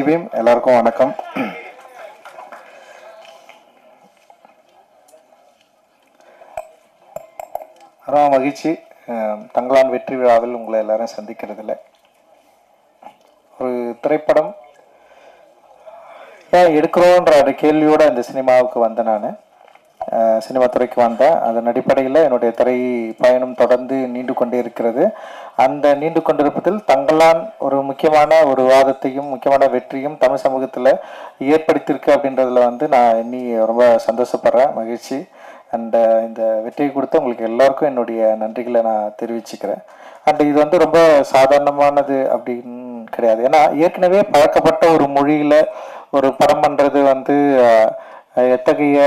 ஜெய்பீம் எல்லாருக்கும் வணக்கம் ரொம்ப மகிழ்ச்சி அஹ், தங்களான் வெற்றி விழாவில் உங்களை எல்லாரும் சந்திக்கிறதுல ஒரு திரைப்படம் ஏன் எடுக்கிறோன்ற அந்த கேள்வியோட இந்த சினிமாவுக்கு வந்தேன் நான் சினிமா துறைக்கு வந்தேன் அதன் அடிப்படையில் என்னுடைய திரை பயணம் தொடர்ந்து நீண்டு கொண்டே இருக்கிறது அந்த நீண்டு கொண்டிருப்பதில் தங்களான் ஒரு முக்கியமான ஒரு வாதத்தையும் முக்கியமான வெற்றியும் தமிழ் சமூகத்தில் ஏற்படுத்தியிருக்கு அப்படின்றதுல வந்து நான் எண்ணி ரொம்ப சந்தோஷப்படுறேன் மகிழ்ச்சி அண்ட் இந்த வெற்றியை கொடுத்து உங்களுக்கு எல்லாருக்கும் என்னுடைய நன்றிகளை நான் தெரிவிச்சுக்கிறேன் அண்ட் இது வந்து ரொம்ப சாதாரணமானது அப்படின்னு கிடையாது ஏன்னா ஏற்கனவே பழக்கப்பட்ட ஒரு மொழியில ஒரு படம் பண்றது வந்து அஹ், எத்தகைய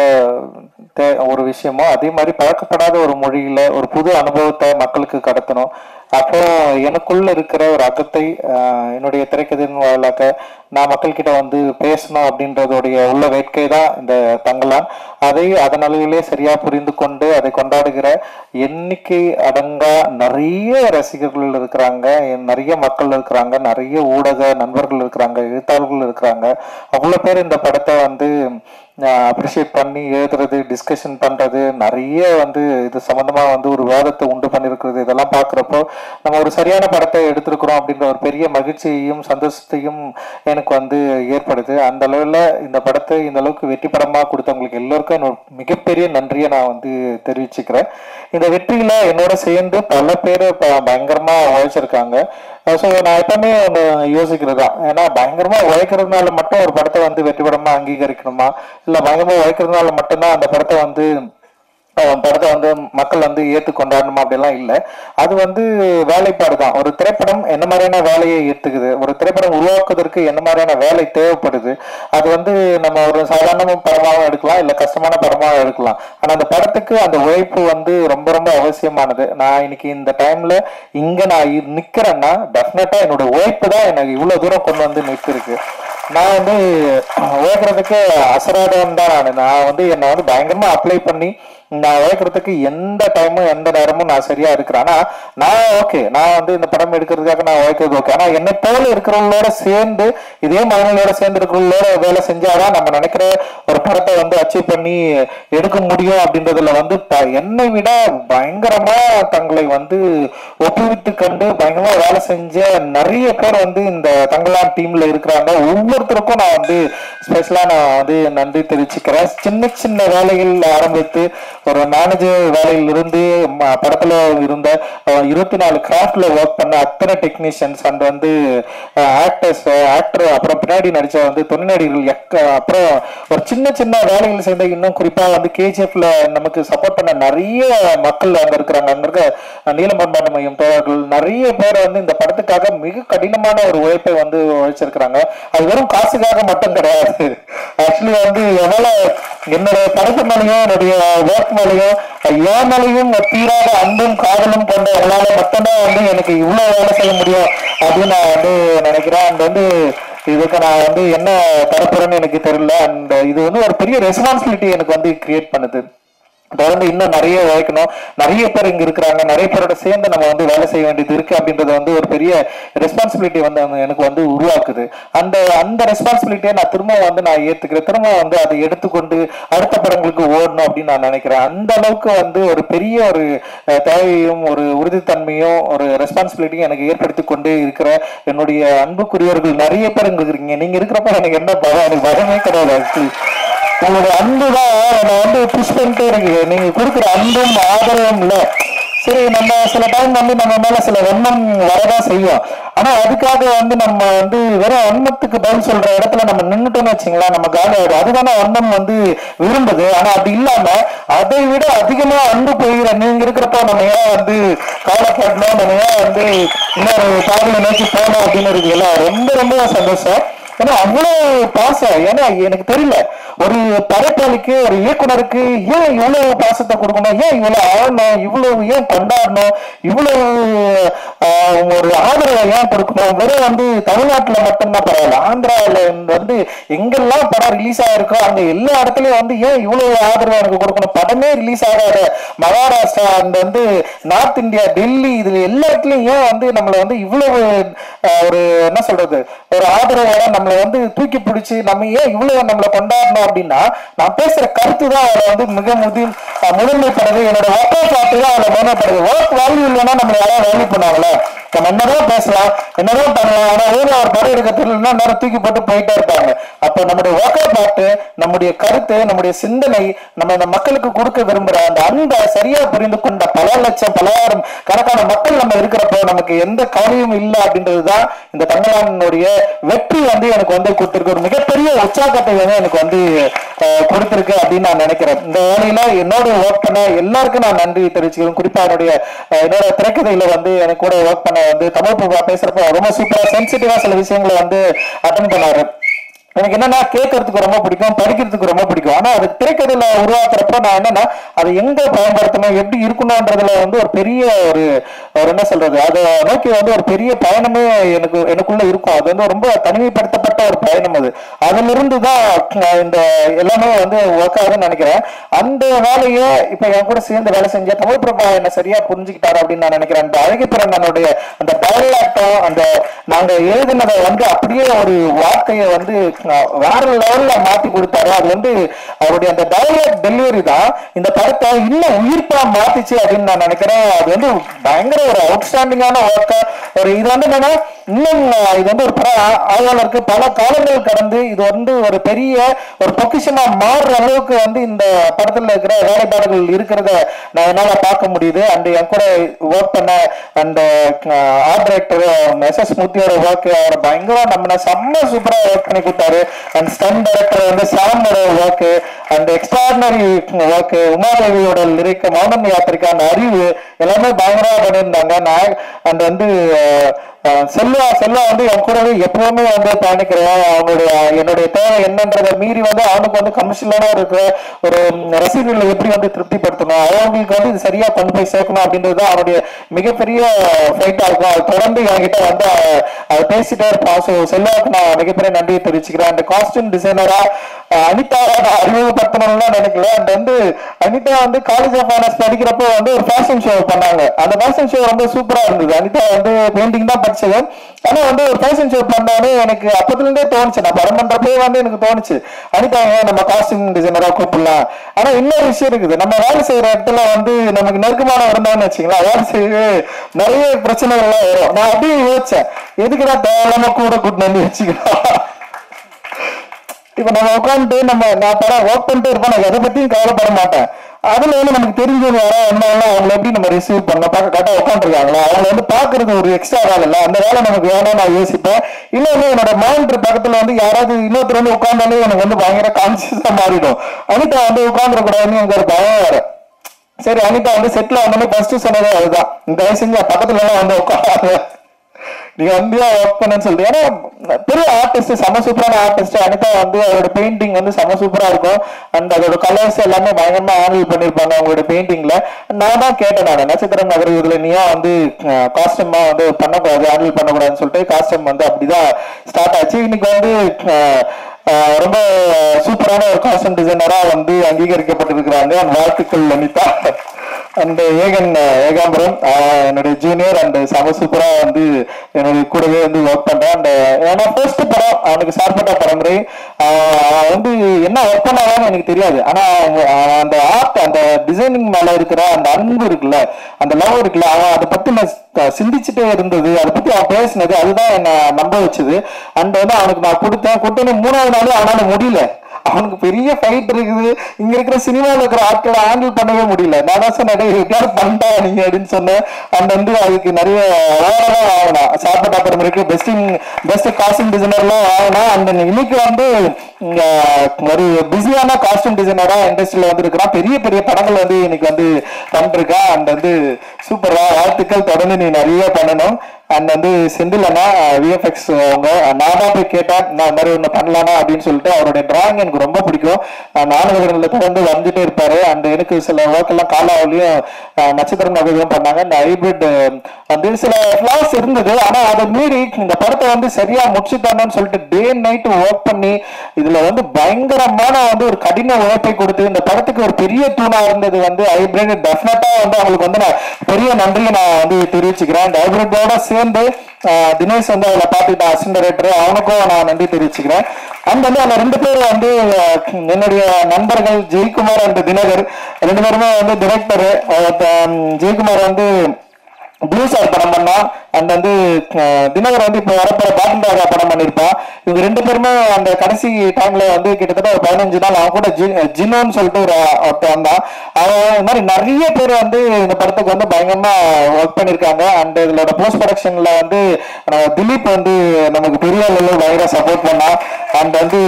தே- ஒரு விஷயமோ அதே மாதிரி பழக்கப்படாத ஒரு மொழியில ஒரு புது அனுபவத்தை மக்களுக்கு கடத்தணும் அப்போ எனக்குள்ள இருக்கிற ஒரு அகத்தை ஆஹ், என்னுடைய திரைக்கதையின் வாயிலாக நான் மக்கள்கிட்ட வந்து பேசணும் அப்படின்றதோடைய உள்ள வேட்கை தான் இந்த தங்கலான் அதை அதன் அளவிலே சரியா புரிந்து கொண்டு அதை கொண்டாடுகிற எண்ணிக்கை அடங்கா நிறைய ரசிகர்கள் இருக்கிறாங்க நிறைய மக்கள் இருக்கிறாங்க நிறைய ஊடக நண்பர்கள் இருக்கிறாங்க எழுத்தாளர்கள் இருக்கிறாங்க அவ்வளோ பேர் இந்த படத்தை வந்து அப்ரிஷியேட் பண்ணி எழுதுறது டிஸ்கஷன் பண்றது நிறைய வந்து இது சம்பந்தமா வந்து ஒரு விவாதத்தை உண்டு பண்ணிருக்கிறது இதெல்லாம் பார்க்குறப்போ நம்ம ஒரு சரியான படத்தை எடுத்திருக்கிறோம் அப்படின்ற ஒரு பெரிய மகிழ்ச்சியையும் சந்தோஷத்தையும் எனக்கு வந்து ஏற்படுது அந்த அளவில் இந்த படத்தை இந்த அளவுக்கு வெற்றி படமாக கொடுத்தவங்களுக்கு எல்லோருக்கும் என்னோட மிகப்பெரிய நன்றியை நான் வந்து தெரிவிச்சுக்கிறேன் இந்த வெற்றியில என்னோட சேர்ந்து பல பேர் பயங்கரமா உழைச்சிருக்காங்க ஸோ நான் எப்பவுமே ஒன்று யோசிக்கிறது தான் ஏன்னா பயங்கரமா உழைக்கிறதுனால மட்டும் ஒரு படத்தை வந்து வெற்றி படமா அங்கீகரிக்கணுமா இல்ல பயங்கரமா உழைக்கிறதுனால மட்டும்தான் அந்த படத்தை வந்து அஹ், படத்தை வந்து மக்கள் வந்து ஏத்து கொண்டாடணுமா அப்படிலாம் இல்லை அது வந்து வேலைப்பாடு தான் ஒரு திரைப்படம் என்ன மாதிரியான வேலையை ஏத்துக்குது ஒரு திரைப்படம் உருவாக்குவதற்கு என்ன மாதிரியான வேலை தேவைப்படுது அது வந்து நம்ம ஒரு சாதாரண படமாகவும் எடுக்கலாம் இல்லை கஷ்டமான படமாகவும் எடுக்கலாம் ஆனா அந்த படத்துக்கு அந்த உழைப்பு வந்து ரொம்ப ரொம்ப அவசியமானது நான் இன்னைக்கு இந்த டைம்ல இங்க நான் இ- நிக்கிறேன்னா டெஃபினட்டா என்னோட உழைப்பு தான் எனக்கு இவ்வளவு தூரம் கொண்டு வந்து நிற்கிருக்கு நான் வந்து உழைக்கிறதுக்கு அசராதவன் தான் நான் நான் வந்து என்னை வந்து பயங்கரமா அப்ளை பண்ணி நான் உழைக்கிறதுக்கு எந்த டைமும் எந்த நேரமும் நான் சரியா இருக்கிறேன் ஆனா நான் ஓகே நான் வந்து இந்த படம் எடுக்கிறதுக்காக நான் உழைக்கிறது ஓகே ஆனா என்னை போல இருக்கிறவங்களோட சேர்ந்து இதே மனநிலையோட சேர்ந்து இருக்கிறவங்களோட வேலை செஞ்சாதான் நம்ம நினைக்கிற ஒரு படத்தை வந்து அச்சீவ் பண்ணி எடுக்க முடியும் அப்படின்றதுல வந்து ப- என்னை விட பயங்கரமா தங்களை வந்து ஒப்புவித்து கண்டு பயங்கரமா வேலை செஞ்ச நிறைய பேர் வந்து இந்த தங்களான் டீம்ல இருக்கிறாங்க ஒவ்வொருத்தருக்கும் நான் வந்து ஸ்பெஷலா நான் வந்து நன்றி தெரிவிச்சுக்கிறேன் சின்ன சின்ன வேலைகள் ஆரம்பித்து ஒரு மேனேஜர் வேலையில் இருந்து ம- படத்துல இருந்த இருபத்தி நாலு கிராஃப்ட்ல ஒர்க் பண்ண அத்தனை டெக்னீஷியன்ஸ் அண்ட் வந்து ஆக்டர்ஸ் ஆக்டர் அப்புறம் பின்னாடி நடிச்ச வந்து துணை நடிகர்கள் எக்க அப்புறம் ஒரு சின்ன சின்ன வேலைகள் சேர்ந்த இன்னும் குறிப்பா வந்து கேஜிஎஃப்ல நமக்கு சப்போர்ட் பண்ண நிறைய மக்கள் அங்க இருக்கிறாங்க அங்க இருக்க அஹ், நீலம் பண்பாட்டு மையம் தோழர்கள் நிறைய பேர் வந்து இந்த படத்துக்காக மிக கடினமான ஒரு உழைப்பை வந்து உழைச்சிருக்கிறாங்க அது வெறும் காசுக்காக மட்டும் கிடையாது ஆக்சுவலி வந்து எவ்வளவு என்னுடைய படத்து மேலேயும் என்னுடைய ஒர்க் மேலேயும் என் மேலேயும் தீராத அன்பும் காதலும் கொண்ட உங்களால மட்டும்தான் வந்து எனக்கு இவ்வளவு வேலை செய்ய முடியும் அப்படின்னு நான் வந்து நினைக்கிறேன் அண்ட் வந்து இதுக்கு நான் வந்து என்ன தரப்புறேன்னு எனக்கு தெரியல அண்ட் இது வந்து ஒரு பெரிய ரெஸ்பான்சிபிலிட்டி எனக்கு வந்து கிரியேட் பண்ணுது தொடர்ந்து இன்னும் நிறைய உழைக்கணும் நிறைய பேர் இங்க இருக்கிறாங்க நிறைய பேரோட சேர்ந்து நம்ம வந்து வேலை செய்ய வேண்டியது இருக்கு அப்படின்றது வந்து ஒரு பெரிய ரெஸ்பான்சிபிலிட்டி வந்து அந்த எனக்கு வந்து உருவாக்குது அந்த அந்த ரெஸ்பான்சிபிலிட்டியை நான் திரும்ப வந்து நான் ஏத்துக்கிறேன் திரும்ப வந்து அதை எடுத்துக்கொண்டு அடுத்த படங்களுக்கு ஓடணும் அப்படின்னு நான் நினைக்கிறேன் அந்த அளவுக்கு வந்து ஒரு பெரிய ஒரு அஹ், தேவையும் ஒரு உறுதித்தன்மையும் ஒரு ரெஸ்பான்சிபிலிட்டியும் எனக்கு ஏற்படுத்தி கொண்டே இருக்கிற என்னுடைய அன்புக்குரியவர்கள் நிறைய பேர் இங்க இருக்கிறீங்க நீங்க இருக்கிறப்ப எனக்கு என்ன பயம் எனக்கு பயமே கிடையாது actually. உங்களுடைய அன்பு தான் என்னை வந்து புஷ் பண்ணிட்டே இருக்கு நீங்க கொடுக்குற அன்பும் ஆதரவும் இல்ல சரி நம்ம சில டைம் வந்து நம்ம மேல சில எண்ணம் வரதான் செய்யும் ஆனா அதுக்காக வந்து நம்ம வந்து வெறும் எண்ணத்துக்கு பதில் சொல்ற இடத்துல நம்ம நின்னுட்டோம்னு வச்சுங்களேன் நம்ம காலி ஆயிடும் அதுதானே எண்ணம் வந்து விரும்புது ஆனா அப்படி இல்லாம அதை விட அதிகமா அன்பு போகிற நீங்க இருக்கிறப்ப நம்ம ஏன் வந்து கவலைப்படணும் நம்ம ஏன் வந்து இன்னொரு பாதையை நோக்கி போகணும் அப்படின்னு இருக்குல்ல ரொம்ப ரொம்ப சந்தோஷம் ஏன்னா அவ்வளவு பாசம் ஏன்னா எனக்கு தெரியல ஒரு படைப்பாளிக்கு ஒரு இயக்குனருக்கு ஏன் இவ்வளவு பாசத்தை கொடுக்கணும் ஏன் இவ்வளவு ஆழணும் இவ்வளவு ஏன் கொண்டாடணும் இவ்வளவு ஆஹ், ஒரு ஆதரவை ஏன் கொடுக்கணும் வெறும் வந்து தமிழ்நாட்டுல மட்டும்தான் பரவாயில்ல ஆந்திராவில வந்து எங்கெல்லாம் படம் ரிலீஸ் ஆயிருக்கோ அங்க எல்லா இடத்துலயும் வந்து ஏன் இவ்வளவு ஆதரவு எனக்கு கொடுக்கணும் படமே ரிலீஸ் ஆகாத மகாராஷ்டிரா அந்த வந்து நார்த் இந்தியா டெல்லி இதுல எல்லா இடத்துலயும் ஏன் வந்து நம்மள வந்து இவ்வளவு ஆஹ், ஒரு என்ன சொல்றது ஒரு ஆதரவோட நம்மள நம்மளை வந்து தூக்கி பிடிச்சி நம்ம ஏன் இவ்வளவு நம்மளை கொண்டாடணும் அப்படின்னா நான் பேசுற கருத்து தான் அவளை வந்து மிக முதல் அஹ் முதன்மைப்படுது என்னோட ஒர்க் பாட்டு தான் அவளை முதன்மைப்படுது ஒர்க் வேல்யூ இல்லைன்னா நம்மளை யாராவது வேல்யூ பண்ணுவாங்களே நம்ம என்னதான் பேசலாம் என்னதான் பண்ணலாம் ஆனா ஊர்ல ஒரு படம் எடுக்க தெரியலன்னா நேரம் தூக்கி போட்டு போயிட்டே இருப்பாங்க அப்போ நம்முடைய ஒர்க் பாட்டு நம்முடைய கருத்து நம்முடைய சிந்தனை நம்ம இந்த மக்களுக்கு கொடுக்க விரும்புற அந்த அன்பை சரியா புரிந்து கொண்ட பல லட்சம் பலாயிரம் கணக்கான மக்கள் நம்ம இருக்கிறப்போ நமக்கு எந்த கவலையும் இல்லை அப்படின்றதுதான் இந்த தங்கலானுடைய வெற்றி வந்து எனக்கு வந்து கொடுத்திருக்கு ஒரு மிகப்பெரிய உற்சாகத்தை வந்து எனக்கு வந்து அஹ், கொடுத்திருக்கு அப்படின்னு நான் நினைக்கிறேன் இந்த வேலையில என்னோட ஒர்க் பண்ண எல்லாருக்கும் நான் நன்றி தெரிவிச்சுக்கிறேன் குறிப்பா என்னுடைய அஹ், என்னோட திரைக்கதையில வந்து எனக்கு கூட ஒர்க் பண்ண வந்து தமிழ் பூவா பேசுறப்போ ரொம்ப சூப்பரா சென்சிட்டிவா சில விஷயங்களை வந்து அட்டன் பண்ணாரு எனக்கு என்னன்னா கேட்கறதுக்கு ரொம்ப பிடிக்கும் படிக்கிறதுக்கு ரொம்ப பிடிக்கும் ஆனா அது திரைக்கதையில உருவாக்குறப்ப நான் என்னன்னா அதை எங்க பயன்படுத்தணும் எப்படி இருக்கணும்ன்றதுல வந்து ஒரு பெரிய ஒரு ஒரு என்ன சொல்றது அதை நோக்கி வந்து ஒரு பெரிய பயணமே எனக்கு எனக்குள்ள இருக்கும் அது வந்து ரொம்ப தனிமைப்படுத்தப்பட்ட ஒரு பயணம் அது அதுல இருந்து தான் நான் இந்த எல்லாமே வந்து ஒர்க் ஆகுதுன்னு நினைக்கிறேன் அந்த வேலையை இப்ப என் கூட சேர்ந்து வேலை செஞ்ச தமிழ் பிரபா என்ன சரியா புரிஞ்சுக்கிட்டாரு அப்படின்னு நான் நினைக்கிறேன் அந்த அழகிப்பிறன் என்னுடைய அந்த டயலாக்டம் அந்த நாங்க எழுதினதை வந்து அப்படியே ஒரு வார்த்தையை வந்து அஹ், வேற லெவல்ல மாத்தி கொடுத்தாரு அது வந்து அவருடைய அந்த டயலாக் டெலிவரி தான் இந்த படத்தை இன்னும் உயிர்ப்பா மாத்திச்சு அப்படின்னு நான் நினைக்கிறேன் அது வந்து பயங்கர ஒரு அவுட்ஸ்டாண்டிங்கான ஒர்க்க ஒரு இது வந்து என்னன்னா இன்னும் அஹ், இது வந்து ஒரு பட ஆ- ஆய்வாளருக்கு பல காலங்கள் கடந்து இது வந்து ஒரு பெரிய ஒரு பொக்கிஷமா மாறுற அளவுக்கு வந்து இந்த படத்துல இருக்கிற வேலைப்பாடுகள் இருக்கிறத நான் என்னால பார்க்க முடியுது அண்ட் என் கூட ஒர்க் பண்ண அந்த ஆர்ட் டைரக்டர் எஸ் எஸ் மூர்த்தியோட ஒர்க் அவர் பயங்கரம் நம்ம செம்ம சூப்பரா ஒர்க் பண்ணி கொடுத்தாரு அண்ட் ஸ்டன் டைரக்டர் வந்து சாமோட ஒர்க் அண்ட் எக்ஸ்ட்ராடினரி ஒர்க் உமாதேவியோட லிரிக் மௌனம் யாத்திரைக்கு அந்த அறிவு எல்லாமே பயங்கரமா பண்ணியிருந்தாங்க நான் அண்ட் வந்து அஹ், அஹ், செல்வா செல்வா வந்து என் கூடவே எப்பவுமே வந்து பயணிக்கிறேன் அவனுடைய என்னுடைய தேவை என்னன்றதை மீறி வந்து அவனுக்கு வந்து கமர்ஷியலான இருக்கிற ஒரு ரசிகர்களை எப்படி வந்து திருப்திப்படுத்தணும் அவங்களுக்கு வந்து இது சரியா கொண்டு போய் சேர்க்கணும் அப்படின்றது தான் அவனுடைய மிகப்பெரிய ஃபைட்டா இருக்கும் அது தொடர்ந்து என்கிட்ட வந்து அஹ், அது பேசிட்டே இருப்பான் ஸோ செல்வாவுக்கு நான் மிகப்பெரிய நன்றியை தெரிவிச்சுக்கிறேன் அந்த காஸ்டியூம் டிசைனரா அனிதா நான் அறிமுகப்படுத்தணும்னு நினைக்கல அண்ட் வந்து அனிதா வந்து காலேஜ் ஆஃப் ஆனர்ஸ் படிக்கிறப்போ வந்து ஒரு ஃபேஷன் ஷோ பண்ணாங்க அந்த ஃபேஷன் ஷோ ரொம்ப சூப்பரா இருந்தது அனிதா வந்து பெயிண்டிங் தான் படிச்சது ஆனா வந்து ஒரு ஃபேஷன் ஷோ பண்ணோடனே எனக்கு அப்பத்துல இருந்தே தோணுச்சு நான் படம் பண்றப்பே வந்து எனக்கு தோணுச்சு அனிதா ஏன் நம்ம காஸ்டியூம் டிசைனரா கூப்பிடலாம் ஆனா இன்னொரு விஷயம் இருக்குது நம்ம வேலை செய்யற இடத்துல வந்து நமக்கு நெருக்கமான இருந்தான்னு வச்சுங்களேன் வேலை செய்ய நிறைய பிரச்சனைகள்லாம் வரும் நான் அப்படியே யோசிச்சேன் எதுக்குடா தேவையில்லாம கூட கூட்டிட்டு வந்து வச்சுக்கலாம் இப்ப நம்ம உட்காந்துட்டு நம்ம நான் படம் ஒர்க் பண்ணிட்டு இருப்பேன் நான் எதை பத்தியும் கவலைப்பட மாட்டேன் அதுல வந்து நமக்கு தெரிஞ்சது யாரா இருந்தாலும் அவங்களை எப்படி நம்ம ரிசீவ் பண்ண பார்க்க கரெக்டா உட்காந்துருக்காங்களா அவங்க வந்து பாக்குறது ஒரு எக்ஸ்ட்ரா வேலை இல்ல அந்த வேலை நமக்கு வேணும் நான் யோசிப்பேன் இல்ல வந்து என்னோட மானிட்டர் பக்கத்துல வந்து யாராவது இன்னொருத்தர் வந்து உட்கார்ந்தாலே எனக்கு வந்து பயங்கர கான்சியஸா மாறிடும் அனிதா வந்து உட்காந்துட கூடாதுன்னு எனக்கு ஒரு பயம் வேற சரி அனிதா வந்து செட்டில் வந்தோடனே ஃபர்ஸ்ட் சொன்னதே அதுதான் இந்த தயவு செஞ்சு பக்கத்துல எல்லாம் வந்து உட்காந்து நீங்க வந்து ஒர்க் பண்ணுன்னு சொல்லிட்டு ஏன்னா பெரிய ஆர்டிஸ்ட் செம சூப்பரான ஆர்டிஸ்ட் அனிதா வந்து அவரோட பெயிண்டிங் வந்து செம சூப்பரா இருக்கும் அண்ட் அதோட கலர்ஸ் எல்லாமே பயங்கரமா ஹேண்டில் பண்ணிருப்பாங்க அவங்களோட பெயிண்டிங்ல நான் தான் கேட்டேன் நான் நட்சத்திரம் நகர் இதுல நீயா வந்து காஸ்டியூமா வந்து பண்ணக்கூடாது ஹேண்டில் பண்ணக்கூடாதுன்னு சொல்லிட்டு காஸ்டியூம் வந்து அப்படிதான் ஸ்டார்ட் ஆச்சு இன்னைக்கு வந்து அஹ், அஹ், ரொம்ப சூப்பரான ஒரு காஸ்டியூம் டிசைனரா வந்து அங்கீகரிக்கப்பட்டிருக்கிறாங்க வாழ்த்துக்கள் அனிதா அண்ட் ஏகன் ஏகாம்பரம் ஆஹ் என்னுடைய ஜூனியர் அண்ட் செம சூப்பரா வந்து என்னுடைய கூடவே வந்து ஒர்க் பண்றேன் அண்ட் ஏன்னா ஃபர்ஸ்ட் படம் அவனுக்கு சார்பட்ட பரம்பரை ஆஹ் அவன் வந்து என்ன ஒர்க் பண்ணாதான்னு எனக்கு தெரியாது ஆனா அவங்க- ஆஹ் அந்த ஆர்ட் அந்த டிசைனிங் மேல இருக்கிற அந்த அன்பு இருக்குல்ல அந்த லவ் இருக்குல்ல அவன் அதை பத்தி நான் சி- சிந்திச்சுட்டே இருந்தது அதை பத்தி அவன் பேசினது அதுதான் என்ன நம்ப வச்சது அண்ட் வந்து அவனுக்கு நான் கொடுத்தேன் கொடுத்தோன்னே மூணாவது நாள் அவனால முடியல அவனுக்கு பெரிய ஃபைட் இருக்குது இங்க இருக்கிற சினிமாவில் இருக்கிற ஆட்களை ஹேண்டில் பண்ணவே முடியல நான் தான் சொன்னேன் "டேய், எப்படியாவது பண்ணிட்டா நீங்க அப்படின்னு சொன்னேன் அண்ட் வந்து அதுக்கு நிறைய அவார்டெல்லாம் வாங்கினா சாப்பிட்ட அப்புறம் இருக்கு பெஸ்ட் பெஸ்ட் காஸ்டியூம் டிசைனர்லாம் வாங்கினா அண்ட் இன்னைக்கு வந்து இங்க ஒரு பிஸியான காஸ்டியூம் டிசைனரா இண்டஸ்ட்ரியில வந்து இருக்கிறான் பெரிய பெரிய படங்கள் வந்து இன்னைக்கு வந்து பண்ணிருக்கா அண்ட் வந்து சூப்பரா வாழ்த்துக்கள் தொடர்ந்து நீ நிறைய பண்ணணும் அண்ட் வந்து செந்தில் அண்ணா விஎஃப்எக்ஸ் அவங்க நான் தான் போய் கேட்டேன் நான் இந்த மாதிரி ஒன்று பண்ணலாமா அப்படின்னு சொல்லிட்டு அவருடைய டிராயிங் எனக்கு ரொம்ப பிடிக்கும் நாடகங்களில் தொடர்ந்து வந்துட்டே இருப்பாரு அண்ட் எனக்கு சில ஒர்க் எல்லாம் காலாவிலையும் நட்சத்திரம் நகரம் பண்ணாங்க இந்த ஹைபிரிட் வந்து சில ஃபிளாஸ் இருந்தது ஆனா அதை மீறி இந்த படத்தை வந்து சரியா முடிச்சுட்டாங்கன்னு சொல்லிட்டு டே நைட் ஒர்க் பண்ணி இதுல இதுல வந்து பயங்கரமான வந்து ஒரு கடின உழைப்பை கொடுத்து இந்த படத்துக்கு ஒரு பெரிய தூணா இருந்தது வந்து ஹைபிரிட் டெஃபினட்டா வந்து அவங்களுக்கு வந்து நான் பெரிய நன்றியை நான் வந்து தெரிவிச்சுக்கிறேன் இந்த ஹைபிரிட்டோட சேர்ந்து ஆஹ், தினேஷ் வந்து அதில் பார்த்துக்கிட்ட அசிஸ்டன்ட் டைரக்டர் அவனுக்கும் நான் நன்றி தெரிவிச்சுக்கிறேன் அண்ட் வந்து அந்த ரெண்டு பேர் வந்து ஆஹ், என்னுடைய நண்பர்கள் ஜெயக்குமார் அண்ட் தினகர் ரெண்டு பேருமே வந்து டிரெக்டர் ஜெயக்குமார் வந்து ப்ளூ ஸ்டார் படம் பண்ணா அண்ட் வந்து அஹ், தினகர் வந்து இப்போ வரப்போற பாட்டில் ராஜா படம் பண்ணியிருப்பான் இவங்க ரெண்டு பேருமே அந்த கடைசி டைம்ல வந்து கிட்டத்தட்ட ஒரு பதினஞ்சு நாள் அவன் கூட ஜி- ஜினோன்னு சொல்லிட்டு ஒரு ஒருத்தன் வந்தான் அவன் இந்த மாதிரி நிறைய பேர் வந்து இந்த படத்துக்கு வந்து பயங்கரமா ஒர்க் பண்ணியிருக்காங்க அண்ட் இதோட போஸ்ட் ப்ரொடக்ஷன்ல வந்து நம்ம திலீப் வந்து நமக்கு பெரிய அளவில் பயங்கர சப்போர்ட் பண்ணான் அண்ட் வந்து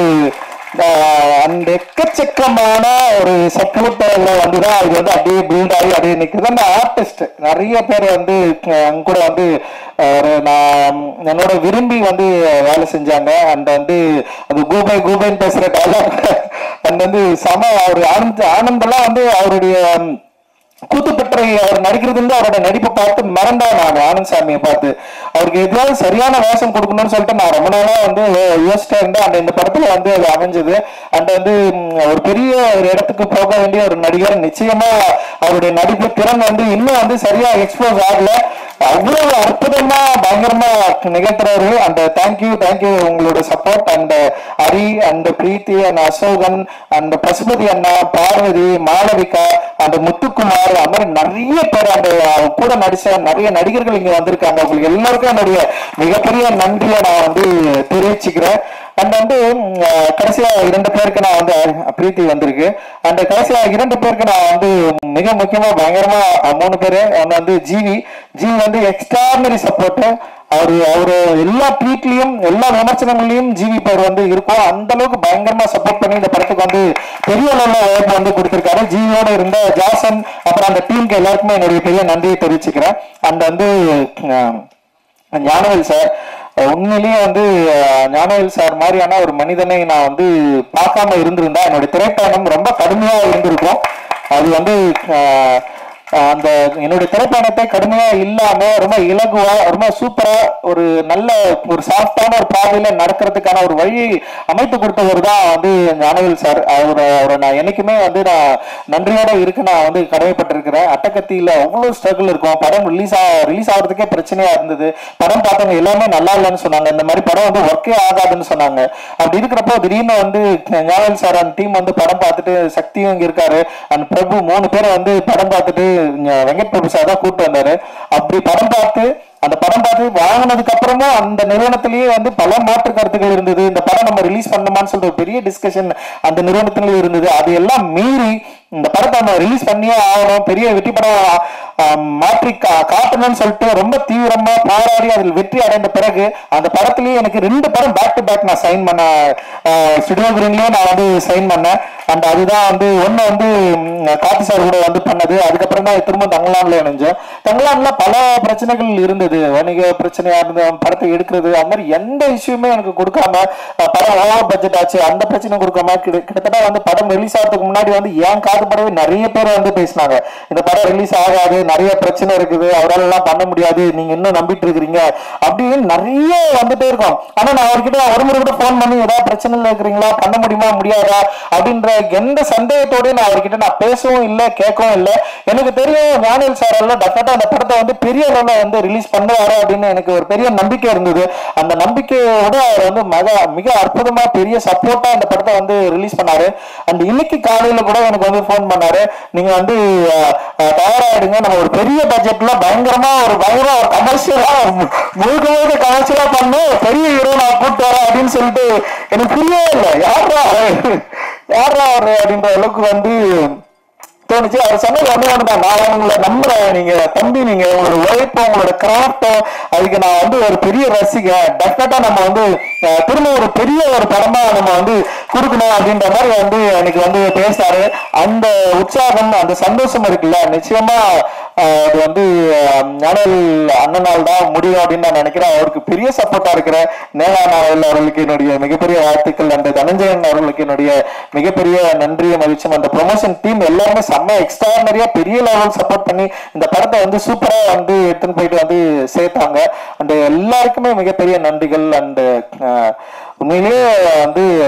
ஆஹ் அந்த எக்கச்சக்கமான ஒரு சப்போர்ட்ல வந்து தான் இது வந்து அப்படியே பில்ட் ஆகி அப்படியே நிற்குது அந்த ஆர்டிஸ்ட் நிறைய பேர் வந்து அஹ் அங்க கூட வந்து அஹ் ஒரு நான் என்னோட விரும்பி வந்து வேலை செஞ்சாங்க அண்ட் வந்து அது கூபை கூபைன்னு பேசுற டைலாக் அண்ட் வந்து சம அவர் ஆனந்த் ஆனந்தெல்லாம் வந்து அவருடைய கூத்துப்பற்றை அவர் நடிக்கிறது இருந்து அவரோட நடிப்பை பார்த்து மறந்தேன் நான் ஆனந்த் சாமியை பார்த்து அவருக்கு எதாவது சரியான வேஷம் கொடுக்கணும்னு சொல்லிட்டு நான் ரொம்ப நாளா வந்து யோசிச்சிட்டே இருந்தேன் அந்த இந்த படத்துல வந்து அது அமைஞ்சது அண்ட் வந்து ம், ஒரு பெரிய ஒரு இடத்துக்கு போக வேண்டிய ஒரு நடிகர் நிச்சயமா அவருடைய நடிப்பு திறன் வந்து இன்னும் வந்து சரியா எக்ஸ்போஸ் ஆகல அவ்வளவு அற்புதமா பயங்கரமா நிகழ்த்துறாரு அந்த தேங்க்யூ தேங்க்யூ உங்களோட support and Hari and Preethi and Ashokan and Pasupathi அண்ணா பார்வதி மாளவிகா அந்த முத்துக்குமார் அந்த மாதிரி நிறைய பேர் அந்த கூட நடிச்ச நிறைய நடிகர்கள் இங்க வந்திருக்காங்க உங்களுக்கு எல்லாருக்கும் என்னுடைய மிகப்பெரிய நன்றியை நான் வந்து தெரிவிச்சுக்கிறேன் அண்ட் வந்து ம், அஹ், கடைசியா இரண்டு பேருக்கு நான் வந்து அஹ், பிரீத்தி வந்திருக்கு அந்த கடைசியா இரண்டு பேருக்கு நான் வந்து மிக முக்கியமா பயங்கரமா அஹ், மூணு பேரு ஒன்னு வந்து ஜிவி ஜிவி வந்து எக்ஸ்ட்ரானரி சப்போர்ட் அவரு அவரு எல்லா ட்வீட்லயும் எல்லா விமர்சனங்களையும் ஜிவி பேர் வந்து இருக்கும் அந்த அளவுக்கு பயங்கரமா சப்போர்ட் பண்ணி இந்த படத்துக்கு வந்து பெரிய அளவுல உழைப்பு வந்து கொடுத்திருக்காரு ஜிவியோட இருந்த ஜாசன் அப்புறம் அந்த டீமுக்கு எல்லாருக்குமே என்னுடைய பெரிய நன்றியை தெரிவிச்சுக்கிறேன் அந்த வந்து அஹ், ஞானவேல் சார் உண்மையிலேயே வந்து அஹ், ஞானவேல் சார் மாதிரியான ஒரு மனிதனை நான் வந்து பார்க்காம இருந்திருந்தா என்னுடைய திரைப்பயணம் ரொம்ப கடுமையா இருந்திருக்கும் அது வந்து அஹ், அந்த என்னுடைய திரைப்பயணத்தை கடுமையா இல்லாம ரொம்ப இலகுவா ரொம்ப சூப்பரா ஒரு நல்ல ஒரு சாஃப்டான ஒரு பாதையில நடக்கிறதுக்கான ஒரு வழி அமைத்து கொடுத்தவர் தான் வந்து ஞானவேல் சார் அவர் அவரை நான் என்னைக்குமே வந்து நான் நன்றியோட இருக்கு நான் வந்து கடமைப்பட்டிருக்கிறேன் அட்டகத்தியில அவ்வளவு ஸ்ட்ரகிள் இருக்கும் படம் ரிலீஸ் ஆ ரிலீஸ் ஆகிறதுக்கே பிரச்சனையா இருந்தது படம் பார்த்தவங்க எல்லாமே நல்லா இல்லைன்னு சொன்னாங்க இந்த மாதிரி படம் வந்து ஒர்க்கே ஆகாதுன்னு சொன்னாங்க அப்படி இருக்கிறப்போ திடீர்னு வந்து ஞானவேல் சார் அந்த டீம் வந்து படம் பார்த்துட்டு சக்தியும் இங்க இருக்காரு அண்ட் பிரபு மூணு பேரை வந்து படம் பார்த்துட்டு ஞ- வெங்கட் பிரபு சார் தான் கூப்பிட்டு வந்தாரு அப்படி படம் பார்த்து அந்த படம் பார்த்து வாங்கினதுக்கு அப்புறமும் அந்த நிறுவனத்திலேயே வந்து பல மாற்று கருத்துக்கள் இருந்தது இந்த படம் நம்ம ரிலீஸ் பண்ணணுமான்னு சொல்லிட்டு ஒரு பெரிய டிஸ்கஷன் அந்த நிறுவனத்திலேயே இருந்தது அது எல்லாம் மீறி இந்த படத்தை நம்ம ரிலீஸ் பண்ணியே ஆகணும் பெரிய வெற்றி படம் ஆஹ், மாற்றி கா- காட்டணும்னு சொல்லிட்டு ரொம்ப தீவிரமா போராடி அதில் வெற்றி அடைந்த பிறகு அந்த படத்திலேயே எனக்கு ரெண்டு படம் பேக் டு பேக் நான் சைன் பண்ண ஸ்டுடியோ கிரீன்லயே நான் வந்து சைன் பண்ணேன் அண்ட் அதுதான் வந்து ஒண்ணு வந்து ம், கார்த்தி சார் கூட வந்து பண்ணது அதுக்கப்புறம் தான் திரும்ப தங்கலான்ல இணைஞ்சோம் தங்கலான்ல பல பிரச்சனைகள் இருந்தது வணிக பிரச்சனையா இருந்தது படத்தை எடுக்கிறது அந்த மாதிரி எந்த இஷ்யூமே எனக்கு கொடுக்காம அஹ், படம் ஓவர் பட்ஜெட் ஆச்சு அந்த பிரச்சனை கொடுக்காம கிட்ட- கிட்டத்தட்ட வந்து படம் ரிலீஸ் ஆகிறதுக்கு முன்னாடி வந்து ஏன் காது படவே நிறைய பேர் வந்து பேசினாங்க இந்த படம் ரிலீஸ் ஆகாது நிறைய பிரச்சனை இருக்குது அவரால் எல்லாம் பண்ண முடியாது நீங்க இன்னும் நம்பிட்டு இருக்கிறீங்க அப்படின்னு நிறைய வந்துட்டே இருக்கும் ஆனா நான் அவர்கிட்ட ஒரு முறை கூட ஃபோன் பண்ணி ஏதாவது பிரச்சனைல இருக்கிறீங்களா பண்ண முடியுமா முடியாதா அப்படின்ற எந்த சந்தேகத்தோடய நான் அவர்கிட்ட நான் பேசவும் இல்லை கேட்கவும் இல்லை எனக்கு தெரியும் ஞானல் சார் எல்லாம் டெஃபினட்டா அந்த படத்தை வந்து பெரிய அளவில் வந்து ரிலீஸ் பண்ணுவாரு அப்படின்னு எனக்கு ஒரு பெரிய நம்பிக்கை இருந்தது அந்த நம்பிக்கையோட அவர் வந்து மிக மிக அற்புதமா பெரிய சப்போர்ட்டா அந்த படத்தை வந்து ரிலீஸ் பண்ணாரு அண்ட் இன்னைக்கு காலையில கூட எனக்கு வந்து ஃபோன் பண்ணாரு நீங்க வந்து அஹ், அஹ், தயாராயிடுங்க நம்ம ஒரு பெரிய பட்ஜெட்ல பயங்கரமா ஒரு பயங்கர ஒரு கமர்ஷியலா முழுக்க முழுக்க கமர்ஷியலா பண்ணு பெரிய ஹீரோ நான் கூப்பிட்டு வரேன் அப்படின்னு சொல்லிட்டு எனக்கு புரியவே இல்லை யாரா அவரு? யாரா அவரு அப்படின்ற அளவுக்கு வந்து தோணுச்சு அவர் சொன்னது ஒண்ணு ஒண்ணுதான் நான் உங்களை நம்புறேன் நீங்க தம்பி நீங்க உங்களோட உழைப்பு உங்களோட கிராஃப்டும் அதுக்கு நான் வந்து ஒரு பெரிய ரசிகன் டெஃபினட்டா நம்ம வந்து அஹ், திரும்ப ஒரு பெரிய ஒரு படமா நம்ம வந்து கொடுக்கணும் அப்படின்ற மாதிரி வந்து எனக்கு வந்து பேசினாரு அந்த உற்சாகம் அந்த சந்தோஷம் இருக்குல்ல நிச்சயமா அஹ், அது வந்து அஹ், ஞானவேல் அண்ணனால் தான் முடியும் அப்படின்னு நான் நினைக்கிறேன் அவருக்கு பெரிய சப்போர்ட்டா இருக்கிறேன் நேலா நாவல் அவர்களுக்கு என்னுடைய மிகப்பெரிய வாழ்த்துக்கள் அந்த தனஞ்சயன் அவர்களுக்கு என்னுடைய மிகப்பெரிய நன்றியும் மகிழ்ச்சியும் அந்த ப்ரொமோஷன் டீம் எல்லாருமே செம்ம எக்ஸ்ட்ரானரியா பெரிய லெவல் சப்போர்ட் பண்ணி இந்த படத்தை வந்து சூப்பரா வந்து எடுத்துன்னு போயிட்டு வந்து சேர்த்தாங்க அந்த எல்லாருக்குமே மிகப்பெரிய நன்றிகள் அண்ட் உண்மையிலேயே வந்து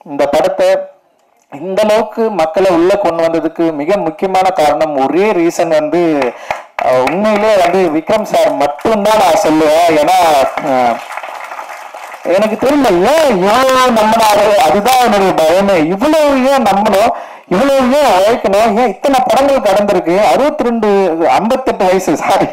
இந்த படத்தை இந்த அளவுக்கு மக்களை உள்ள கொண்டு வந்ததுக்கு மிக முக்கியமான காரணம் ஒரே ரீசன் வந்து அஹ், உண்மையிலே வந்து விக்ரம் சார் மட்டும்தான் நான் சொல்லுவேன் ஏன்னா அஹ், எனக்கு தெரியல ஏன் இவ்வளவு நம்பினாரு அதுதான் என்னுடைய பயமே இவ்வளவு ஏன் நம்பணும் இவ்வளவு ஏன் உழைக்கணும் ஏன் இத்தனை படங்கள் கடந்திருக்கு அறுபத்தி ரெண்டு ஐம்பத்தெட்டு வயசு சாரி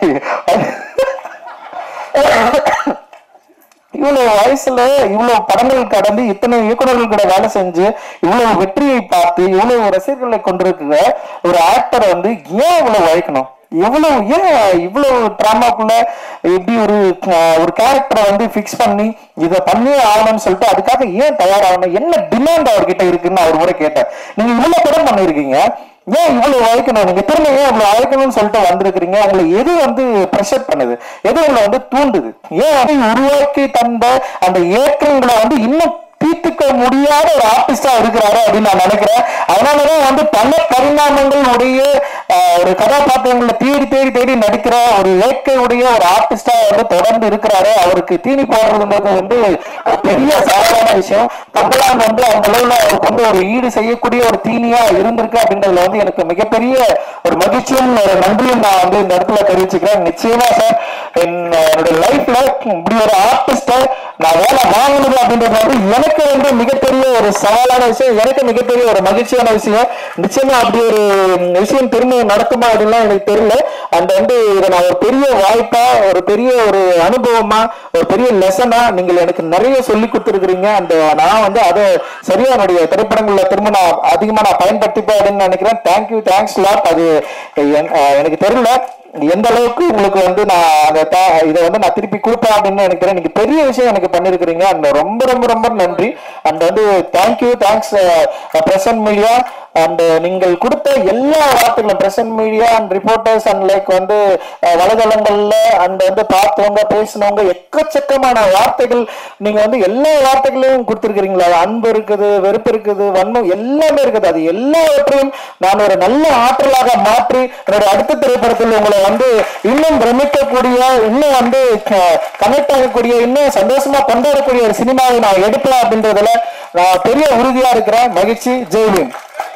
இவ்வளவு வயசுல இவ்வளவு படங்கள் கடந்து இத்தனை இயக்குநர்கள் கூட வேலை செஞ்சு இவ்வளவு வெற்றியை பார்த்து இவ்வளவு ரசிகர்களை கொண்டிருக்கிற ஒரு ஆக்டரை வந்து ஏன் இவ்வளவு உழைக்கணும் எவ்வளவு ஏன் இவ்வளவு டிராமாக்குள்ள எப்படி ஒரு அஹ், ஒரு கேரக்டரை வந்து ஃபிக்ஸ் பண்ணி இதை பண்ணியே ஆகணும்னு சொல்லிட்டு அதுக்காக ஏன் தயாராகணும் என்ன டிமாண்ட் அவர்கிட்ட இருக்குன்னு நான் ஒரு முறை கேட்டேன் நீங்க இவ்வளவு படம் பண்ணிருக்கீங்க ஏன் இவ்வளவு உழைக்கணும் நீங்க திரும்ப ஏன் இவ்வளவு உழைக்கணும்னு சொல்லிட்டு வந்திருக்கிறீங்க உங்களை எது வந்து ப்ரெஷர் பண்ணுது எது உங்களை வந்து தூண்டுது ஏன் அதை உருவாக்கி தந்த அந்த ஏக்கங்களை வந்து இன்னும் தீர்த்துக்க முடியாத ஒரு ஆர்டிஸ்டா இருக்கிறாரு அப்படின்னு நான் நினைக்கிறேன் அதனாலதான் வந்து பல பரிணாமங்கள் உடைய ஆஹ், ஒரு கதாபாத்திரங்களை தேடி தேடி தேடி நடிக்கிற ஒரு இயற்கை உடைய ஒரு ஆர்டிஸ்டா வந்து தொடர்ந்து இருக்கிறாரு அவருக்கு தீனி போடுறதுன்றது வந்து ஒரு பெரிய சாதாரண விஷயம் தங்களான் வந்து அந்த அளவுல அவருக்கு வந்து ஒரு ஈடு செய்யக்கூடிய ஒரு தீனியா இருந்திருக்கு அப்படின்றதுல வந்து எனக்கு மிகப்பெரிய ஒரு மகிழ்ச்சியும் ஒரு நன்றியும் நான் வந்து இந்த இடத்துல தெரிவிச்சுக்கிறேன் நிச்சயமா சார் என்னுடைய லைஃப்ல இப்படி ஒரு ஆர்டிஸ்ட நான் வேலை வாங்கினது அப்படின்றது வந்து எனக்கு வந்து மிகப்பெரிய ஒரு சவாலான விஷயம் எனக்கு மிகப்பெரிய ஒரு மகிழ்ச்சியான விஷயம் நிச்சயமா அப்படி ஒரு விஷயம் திரும்ப நடக்குமா அப்படின்லாம் எனக்கு தெரியல அந்த வந்து இதை நான் ஒரு பெரிய வாய்ப்பா ஒரு பெரிய ஒரு அனுபவமா ஒரு பெரிய லெசனா நீங்கள் எனக்கு நிறைய சொல்லி கொடுத்துருக்கிறீங்க அந்த நான் வந்து அதை சரியா என்னுடைய திரைப்படங்கள்ல திரும்ப நான் அதிகமா நான் பயன்படுத்திப்பேன் அப்படின்னு நினைக்கிறேன் தேங்க்யூ தேங்க்ஸ் லாட் அது என்- அஹ் எனக்கு தெரியல எந்த அளவுக்கு உங்களுக்கு வந்து நான் அந்த த- இதை வந்து நான் திருப்பி கொடுப்பேன் அப்படின்னு எனக்கு தெரியும் நீங்க பெரிய விஷயம் எனக்கு பண்ணிருக்கிறீங்க அந்த ரொம்ப ரொம்ப ரொம்ப நன்றி அண்ட் வந்து thank you thanks present media and நீங்கள் கொடுத்த எல்லா வார்த்தைகளும் present media and reporters and like வந்து அஹ், வலைதளங்கள்ல அண்ட் வந்து பார்த்தவங்க பேசினவங்க எக்கச்சக்கமான வார்த்தைகள் நீங்க வந்து எல்லா வார்த்தைகளையும் கொடுத்துருக்கீங்களா அன்பு இருக்குது வெறுப்பு இருக்குது வன்மம் எல்லாமே இருக்குது அது எல்லாவற்றையும் நான் ஒரு நல்ல ஆற்றலாக மாற்றி என்னோட அடுத்த திரைப்படத்தில் உங்களை வந்து இன்னும் பிரமிக்கக்கூடிய இன்னும் வந்து கனெக்ட் ஆகக்கூடிய இன்னும் சந்தோஷமா கொண்டாடக்கூடிய ஒரு சினிமாவை நான் எடுக்கலாம் அப்படின்றதுல நான் பெரிய உறுதியா இருக்கிறேன் மகிழ்ச்சி ஜெய்வீன்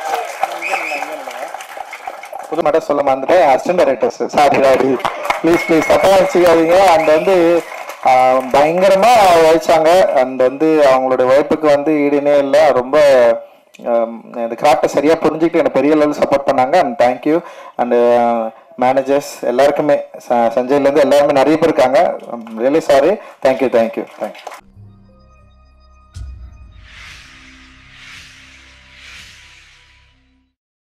புது மட்டும் சொல்ல மறந்துட்டேன் assistant directors sorry sorry please please தப்பா வச்சுக்காதீங்க அந்த வந்து ஆஹ், பயங்கரமா உழைச்சாங்க அந்த வந்து அவங்களோட உழைப்புக்கு வந்து ஈடுனே இல்லை ரொம்ப ஆம், இந்த கிராஃப்டை சரியா புரிஞ்சுக்கிட்டு எனக்கு பெரிய லெவல் சப்போர்ட் பண்ணாங்க அண்ட் தேங்க்யூ அண்ட் மேனேஜர்ஸ் எல்லாருக்குமே ச- சஞ்சய்லேருந்து எல்லாருமே நிறைய பேர் இருக்காங்க really sorry thank you thank you thank you